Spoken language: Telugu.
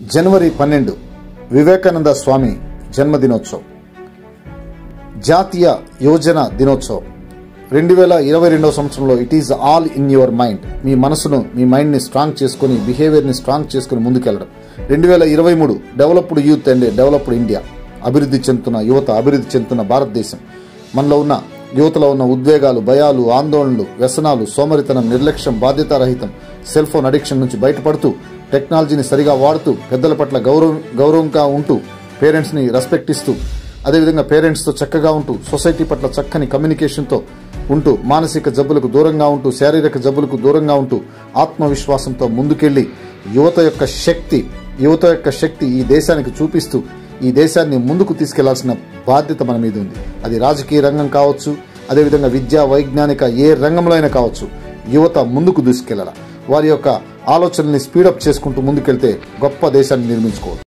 జనవరి పన్నెండు వివేకానంద స్వామి జన్మదినోత్సవం జాతీయ యోజన దినోత్సవం రెండు వేల ఇరవై రెండవ సంవత్సరంలో it is all in your mind మీ మనసును మీ మైండ్ని స్ట్రాంగ్ చేసుకుని బిహేవియర్ని స్ట్రాంగ్ చేసుకుని ముందుకెళ్ళడం రెండు వేల ఇరవై మూడు developed youth and developed India అభివృద్ధి చెందుతున్న యువత అభివృద్ధి చెందుతున్న భారతదేశం మనలో ఉన్న యువతలో ఉన్న ఉద్వేగాలు భయాలు ఆందోళనలు వ్యసనాలు సోమరితనం నిర్లక్ష్యం బాధ్యతారహితం సెల్ ఫోన్ అడిక్షన్ నుంచి బయటపడుతూ టెక్నాలజీని సరిగా వాడుతూ పెద్దల పట్ల గౌరవం గౌరవంగా ఉంటూ పేరెంట్స్ని రెస్పెక్ట్ ఇస్తూ అదేవిధంగా పేరెంట్స్తో చక్కగా ఉంటూ సొసైటీ పట్ల చక్కని కమ్యూనికేషన్తో ఉంటూ మానసిక జబ్బులకు దూరంగా ఉంటూ శారీరక జబ్బులకు దూరంగా ఉంటూ ఆత్మవిశ్వాసంతో ముందుకెళ్లి యువత యొక్క శక్తి యువత యొక్క శక్తి ఈ దేశానికి చూపిస్తూ ఈ దేశాన్ని ముందుకు తీసుకెళ్లాల్సిన బాధ్యత మన మీద ఉంది అది రాజకీయ రంగం కావచ్చు అదేవిధంగా విద్యా వైజ్ఞానిక ఏ రంగంలో అయినా కావచ్చు యువత ముందుకు దూసుకెళ్లాల వారి యొక్క ఆలోచనల్ని స్పీడప్ చేసుకుంటూ ముందుకెళ్తే గొప్ప దేశాన్ని నిర్మించుకోవచ్చు